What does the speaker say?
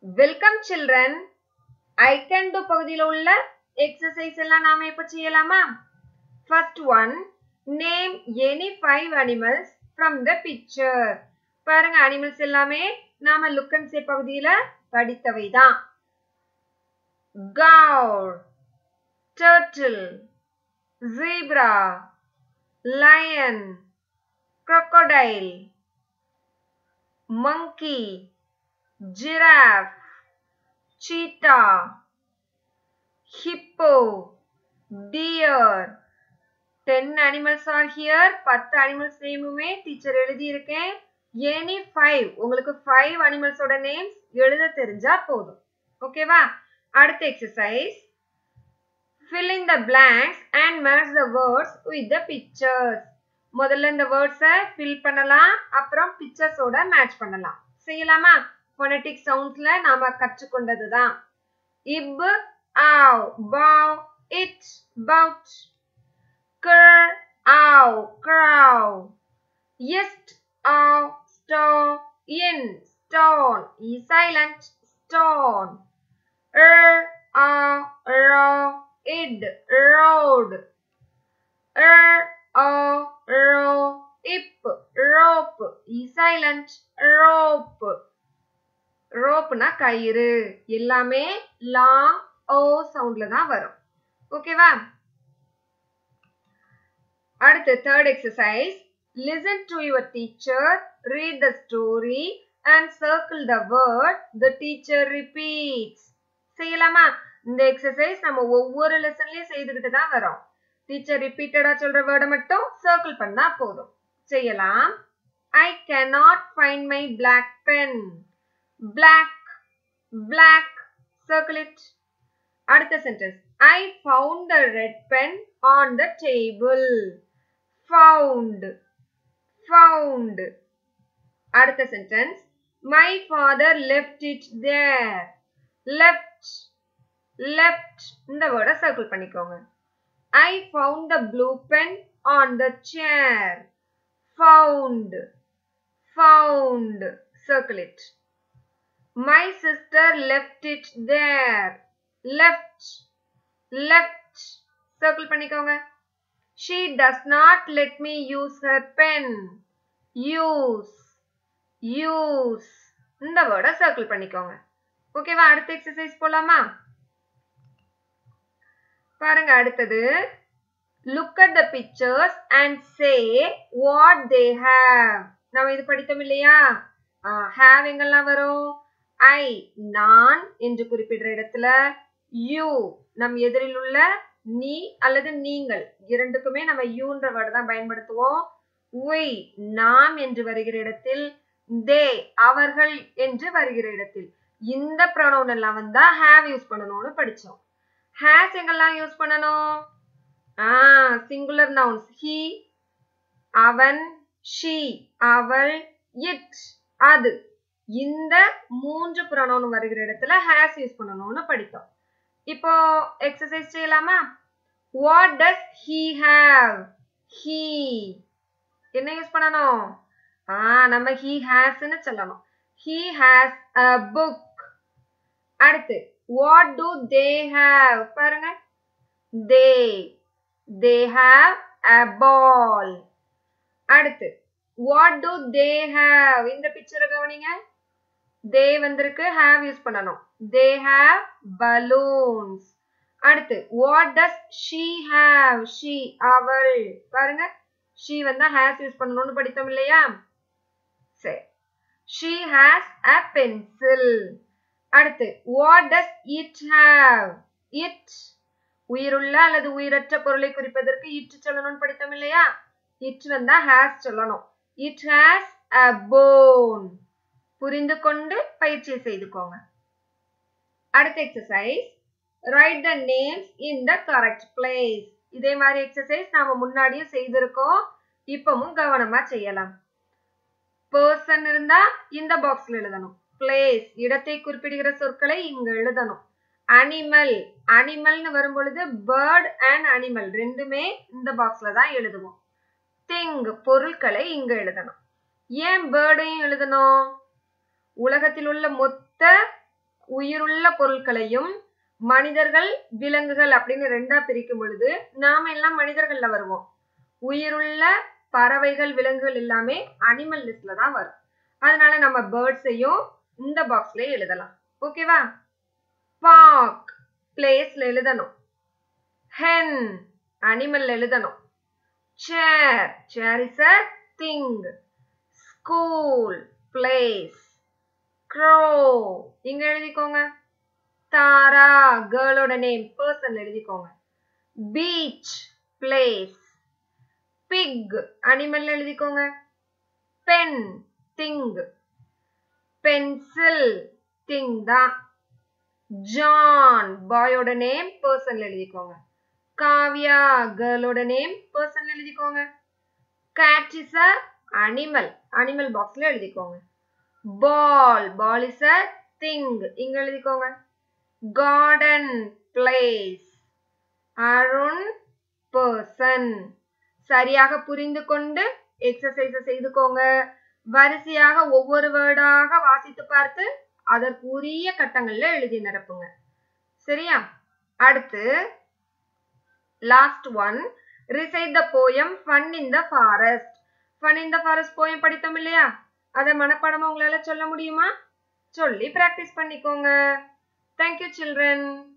Welcome children I can do பகுதியில் உள்ள exercise எல்லாம் நாம இப்ப செய்யலாமா first one name any five animals from the picture பாருங்க அனிமல்ஸ் எல்லாமே நாம லுக் அண்ட் சே பகுதியில படித்தவை தான் cow turtle zebra lion crocodile monkey giraffe cheetah hippo deer 10 animals are here 10 animals நேமுமே டீச்சர் எழுதி இருக்கேன் எனி ஃபைவ் உங்களுக்கு ஃபைவ் அனிமல்ஸோட நேம்ஸ் எழுத தெரிஞ்சா போதும் ஓகேவா அடுத்த exercise fill in the blanks and match the words with the pictures முதல்ல இந்த வேர்ட்ஸை ஃபில் பண்ணலாம் அப்புறம் பிக்சர்ஸோட மேட்ச் பண்ணலாம் செய்யலாமா ஃபோனட்டிக் சவுண்ட்ஸ்ல நாம கற்றுக்கொண்டது தான் இப் ஆவ் பாவ் இட் பவுட் கர் ஆவ் கிராவ் இஸ்ட் ஆவ் ஸ்டோ இன் stone E silent stone er ஆவ் ரோ இட் road er o ro ip rope e silent rope ரோப்னா கயிறு எல்லாமே லாங் ஓ சவுண்ட்ல தான் வரும் ஓகேவா அடுத்து third exercise listen to your teacher read the story and circle the word the teacher repeats செய்யலாமா இந்த எக்ஸசைஸ் நம்ம ஒவ்வொரு லெசன்லயும் செய்துக்கிட்டு தான் வரோம் டீச்சர் ரிப்பீட்டடா சொல்ற வேர்டை மட்டும் சர்க்கிள் பண்ணா போதும் செய்யலாம் I cannot find my black pen black black circle it அடுத்த sentence I found the red pen on the table found found அடுத்த sentence my father left it there left left இந்த வேர்டை சர்க்கிள் பண்ணிக்கோங்க I found the blue pen on the chair. Found. Found. Circle it. My sister left it there. Left. Left. Circle பண்ணிக்கோங்க. She does not let me use her pen. Use. Use. இந்த வேர்டை circle பண்ணிக்கோங்க ஓகேவா அடுத்த exercise போலாமா பாருங்க அடுத்தது look at the pictures and say what they have நம்ம இது படித்தோம் இல்லையா ஹேவ் எங்கெல்லாம் வரும் ஐ நான் என்று குறிப்பிடுற இடத்துல யூ நம் எதிரில் உள்ள நீ அல்லது நீங்கள் இரண்டுக்குமே நம்ம யூன்ற வேர்டு தான் பயன்படுத்துவோம் உய் நாம் என்று வருகிற இடத்தில் தே அவர்கள் என்று வருகிற இடத்தில் இந்த ப்ரொனவுன் எல்லாம் வந்தா ஹேவ் யூஸ் பண்ணணும்னு படிச்சோம் ஹேஸ் எங்கெல்லாம் யூஸ் பண்ணணும் ஆ சிங்குலர் நவுன்ஸ் ஹி அவன் ஷி அவள் இட் அது இந்த மூன்று ப்ரொனவுன் வருகிற இடத்துல ஹேஸ் யூஸ் பண்ணணும்னு படித்தோம் இப்போ எக்ஸசைஸ் செய்யலாமா what does he have he என்ன யூஸ் பண்ணணும் ஆ நம்ம ஹி ஹேஸ்ன்னு சொல்லணும் ஹி ஹேஸ் அ புக் அடுத்து what do they have பாருங்க they they have a ball அடுத்து what do they have இந்த பிக்சரை கவனிங்க they வந்திருக்கு have யூஸ் பண்ணணும் they have balloons அடுத்து what does she have she அவள் பாருங்க she வந்தா has யூஸ் பண்ணணும்னு படித்தோம் இல்லையா சரி she has a pencil அடுத்து what does it have it உயிருள்ள அல்லது உயிரற்ற பொருளை குறிப்பதற்கு இட் சொல்லணும்னு படித்தோம் இல்லையா இட் வந்தா ஹேஸ் சொல்லணும் இட் ஹேஸ் அ போன் புரிந்து கொண்டு பயிற்சி செய்துக்கோங்க அடுத்த exercise write the names in the correct place இதே மாதிரி எக்ஸசைஸ் நாம முன்னாடியும் செய்திருக்கோம் இப்பவும் கவனமா செய்யலாம் பர்சன் இருந்தா இந்த பாக்ஸ்ல எழுதணும் பிளேஸ் இடத்தை குறிப்பிடுகிற சொற்களை இங்க எழுதணும் அனிமல் அனிமல்னு வரும் பொழுது பேர்ட் அண்ட் அனிமல் ரெண்டுமே இந்த பாக்ஸ்ல தான் எழுதுவோம் திங் பொருட்களை இங்க எழுதணும் ஏன் பேர்டையும் எழுதணும் உலகத்தில் உள்ள மொத்த உயிருள்ள பொருட்களையும் மனிதர்கள் விலங்குகள் அப்படின்னு ரெண்டா பிரிக்கும் பொழுது நாம எல்லாம் மனிதர்கள்ல வருவோம் உயிருள்ள பறவைகள் விலங்குகள் எல்லாமே அனிமல் லிஸ்ட்ல தான் வரும் அதனால நம்ம பேர்ட்ஸையும் இந்த பாக்ஸ்ல எழுதலாம் ஓகேவா பார்க் பிளேஸ்ல எழுதணும் ஹென் அனிமல் எழுதணும் chair chair is a thing school place crow இங்க எழுதிக்கோங்க தாரா கேர்ளோட நேம் பர்சன் எழுதிக்கோங்க பீச் பிளேஸ் பிக் அனிமல் எழுதிக்கோங்க பென் திங் பென்சில் திங் தான் ஜான் பாயோட நேம் பர்சன் எழுதிக்கோங்க காவ்யா கேர்ளோட நேம் பர்சன் எழுதிக்கோங்க cat is a animal animal பாக்ஸ்ல எழுதிக்கோங்க பால் பால் இஸ் அ திங் இங்க எழுதிக்கோங்க கார்டன் பிளேஸ் அருண் பர்சன் சரியாக புரிந்து கொண்டு எக்ஸசைஸ் செய்துக்கோங்க வரிசையாக ஒவ்வொரு வேர்டாக வாசித்து பார்த்து அதற்குரிய கட்டங்கள்ல எழுதி நிரப்புங்க சரியா அடுத்து last one recite the poem fun in the forest fun in the forest poem படித்தோம் இல்லையா அதை மனப்பாடமா உங்களால சொல்ல முடியுமா சொல்லி பிராக்டிஸ் பண்ணிக்கோங்க தேங்க்யூ சில்ட்ரன்